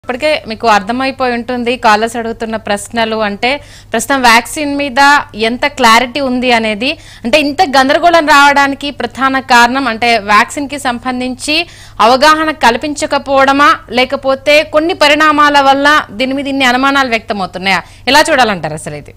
ఇప్పటికే మీకు అర్థమైపోయి ఉంటుంది కాలర్స్ అడుగుతున్న ప్రశ్నలు అంటే ప్రస్తుతం వ్యాక్సిన్ మీద ఎంత క్లారిటీ ఉంది అనేది అంటే ఇంత గందరగోళం రావడానికి ప్రధాన కారణం అంటే వ్యాక్సిన్ కి సంబంధించి అవగాహన కల్పించకపోవడమా లేకపోతే కొన్ని పరిణామాల వల్ల దీని మీద ఇన్ని అనుమానాలు వ్యక్తమవుతున్నాయా ఎలా చూడాలంటారు అసలు ఇది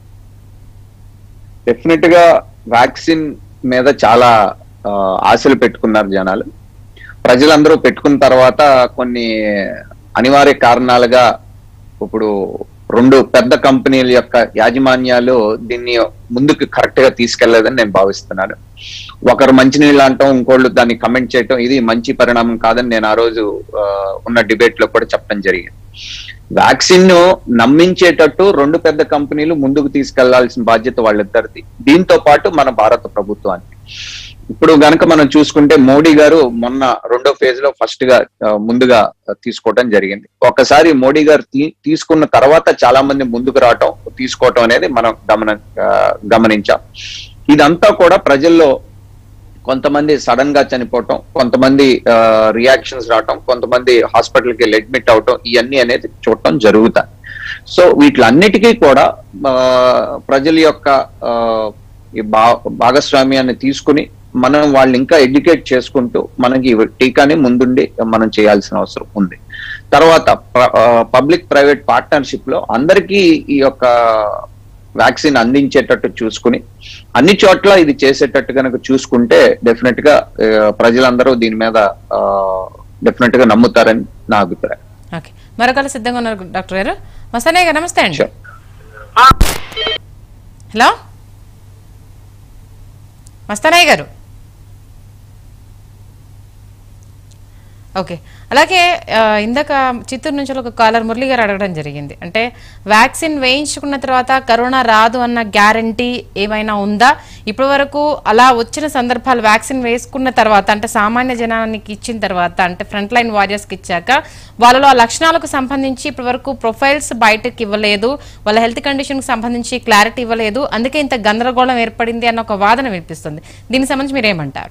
డెఫినెట్ గా వ్యాక్సిన్ మీద చాలా ఆ, ఆశలు పెట్టుకున్నారు జనాలు ప్రజలందరూ పెట్టుకున్న తర్వాత కొన్ని అనివార్య కారణాలుగా ఇప్పుడు రెండు పెద్ద కంపెనీల యొక్క యాజమాన్యాలు దీన్ని ముందుకు కరెక్ట్ గా తీసుకెళ్లేదని నేను భావిస్తున్నాను ఒకరు మంచినీళ్ళు అంటాం ఇంకోళ్ళు దాన్ని కమెంట్ చేయటం ఇది మంచి పరిణామం కాదని నేను ఆ రోజు ఆ, ఉన్న డిబేట్ లో కూడా చెప్పడం జరిగింది వ్యాక్సిన్ ను నమ్మించేటట్టు రెండు పెద్ద కంపెనీలు ముందుకు తీసుకెళ్లాల్సిన బాధ్యత వాళ్ళిద్దరిది దీంతో పాటు మన భారత ప్రభుత్వానికి ఇప్పుడు గనక మనం చూసుకుంటే మోడీ గారు మొన్న రెండో ఫేజ్ లో ఫస్ట్ గా ఆ, ముందుగా తీసుకోవటం జరిగింది ఒక్కసారి మోడీ గారు తీ- తీసుకున్న తర్వాత చాలా మంది ముందుకు రావటం తీసుకోవటం అనేది మనం గమన ఆ, గమనించాం ఇదంతా కూడా ప్రజల్లో కొంతమంది సడన్ గా చనిపోవటం కొంతమంది రియాక్షన్స్ రావటం కొంతమంది హాస్పిటల్కి వెళ్ళి అడ్మిట్ అవటం ఇవన్నీ అనేది చూడటం జరుగుతాయి సో వీటిలన్నిటికీ కూడా ఆ, ప్రజల యొక్క ఆ, ఈ భా- భాగస్వామ్యాన్ని తీసుకుని మనం వాళ్ళని ఇంకా ఎడ్యుకేట్ చేసుకుంటూ మనకి ఈ టీకాని ముందుండి మనం చేయాల్సిన అవసరం ఉంది తర్వాత పబ్లిక్ ప్రైవేట్ పార్ట్నర్షిప్ లో అందరికీ ఈ యొక్క వ్యాక్సిన్ అందించేటట్టు చూసుకుని అన్ని చోట్ల ఇది చేసేటట్టు కనుక చూసుకుంటే డెఫినెట్ గా ఆ, ప్రజలందరూ దీని మీద డెఫినెట్ గా నమ్ముతారని నా అభిప్రాయం ఓకే మరొకరు సిద్ధంగా ఉన్నారు డాక్టర్ గారు మస్తానయ్య గారు నమస్తే అండి Sure. హలో మస్తానయ్య గారు ఓకే అలాగే ఆ, ఇందాక చిత్తూరు నుంచి ఒక కాలర్ మురళి గారు అడగడం జరిగింది అంటే వ్యాక్సిన్ వేయించుకున్న తర్వాత కరోనా రాదు అన్న గ్యారంటీ ఏమైనా ఉందా ఇప్పటి వరకు అలా వచ్చిన సందర్భాలు వ్యాక్సిన్ వేసుకున్న తర్వాత అంటే సామాన్య జనానికి ఇచ్చిన తర్వాత అంటే ఫ్రంట్ లైన్ వారియర్స్కి ఇచ్చాక వాళ్ళలో ఆ లక్షణాలకు సంబంధించి ఇప్పటి వరకు ప్రొఫైల్స్ బయటకు ఇవ్వలేదు వాళ్ళ హెల్త్ కండిషన్కి సంబంధించి క్లారిటీ ఇవ్వలేదు అందుకే ఇంత గందరగోళం ఏర్పడింది అన్న ఒక వాదన వినిపిస్తుంది దీనికి సంబంధించి మీరు ఏమంటారు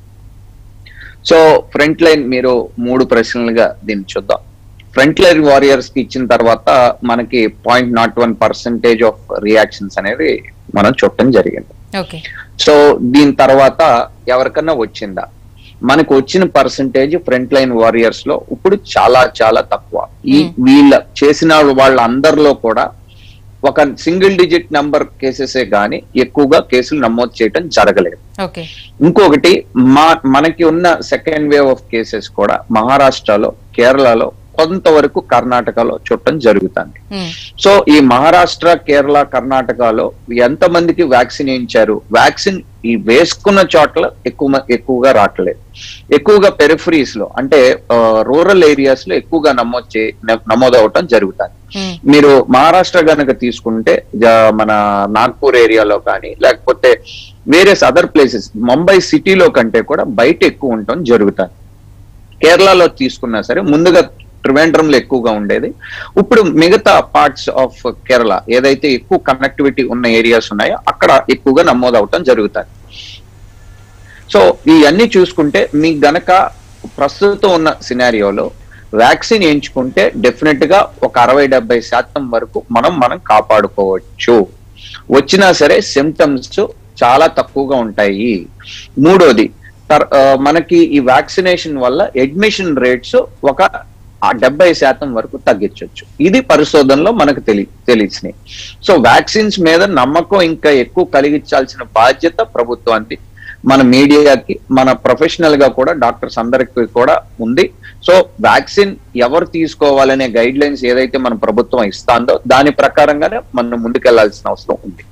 సో ఫ్రంట్ లైన్ మీరు మూడు ప్రశ్నలుగా దీన్ని చూద్దాం ఫ్రంట్ లైన్ వారియర్స్ కి ఇచ్చిన తర్వాత మనకి point not one percentage of reactions అనేది మనం చూడటం జరిగింది ఓకే సో దీని తర్వాత ఎవరికన్నా వచ్చిందా మనకు వచ్చిన పర్సంటేజ్ ఫ్రంట్ లైన్ వారియర్స్ లో ఇప్పుడు చాలా చాలా తక్కువ ఈ వీళ్ళ చేసిన వాళ్ళందరిలో కూడా ఒక సింగిల్ డిజిట్ నంబర్ కేసెసే గాని ఎక్కువగా కేసులు నమోదు చేయటం జరగలేదు ఓకే ఇంకొకటి మా మనకి ఉన్న సెకండ్ వేవ్ ఆఫ్ కేసెస్ కూడా మహారాష్ట్రలో కేరళలో కొంతవరకు కర్ణాటకలో చూడటం జరుగుతుంది ఉమ్, సో ఈ మహారాష్ట్ర కేరళ కర్ణాటకలో ఎంత మందికి వ్యాక్సిన్ వేయించారు వ్యాక్సిన్ ఈ వేసుకున్న చోట్ల ఎక్కువ మ- ఎక్కువగా రావట్లేదు ఎక్కువగా పెరిఫరీస్ లో అంటే రూరల్ ఏరియాస్ లో ఎక్కువగా నమోదు చే నమోదు అవటం జరుగుతుంది ఉమ్, మీరు మహారాష్ట్ర గనక తీసుకుంటే జ- మన నాగ్పూర్ ఏరియాలో కానీ లేకపోతే వేరియస్ అదర్ ప్లేసెస్ ముంబై సిటీలో కంటే కూడా బయట ఎక్కువ ఉండటం జరుగుతుంది కేరళలో తీసుకున్నా సరే ముందుగా ట్రివాండ్రంలో ఎక్కువగా ఉండేది ఇప్పుడు మిగతా పార్ట్స్ ఆఫ్ కేరళ ఏదైతే ఎక్కువ కనెక్టివిటీ ఉన్న ఏరియాస్ ఉన్నాయో అక్కడ ఎక్కువగా నమోదు అవటం జరుగుతుంది సో ఇవన్నీ చూసుకుంటే మీకు గనక ప్రస్తుతం ఉన్న సినారియోలో వ్యాక్సిన్ ఎంచుకుంటే డెఫినెట్ గా ఒక అరవై డెబ్బై శాతం వరకు మనం మనం కాపాడుకోవచ్చు వచ్చినా సరే సిమ్టమ్స్ చాలా తక్కువగా ఉంటాయి మూడోది తర్- ఆ, మనకి ఈ వ్యాక్సినేషన్ వల్ల అడ్మిషన్ రేట్స్ ఒక ఆ డెబ్బై శాతం వరకు తగ్గించవచ్చు ఇది పరిశోధనలో మనకు తెలి తెలిసినాయి సో వ్యాక్సిన్స్ మీద నమ్మకం ఇంకా ఎక్కువ కలిగించాల్సిన బాధ్యత ప్రభుత్వానికి మన మీడియాకి మన ప్రొఫెషనల్ గా కూడా డాక్టర్స్ అందరికి కూడా ఉంది సో వ్యాక్సిన్ ఎవరు తీసుకోవాలనే గైడ్ లైన్స్ ఏదైతే మన ప్రభుత్వం ఇస్తాందో దాని ప్రకారంగానే మనం ముందుకెళ్లాల్సిన అవసరం ఉంది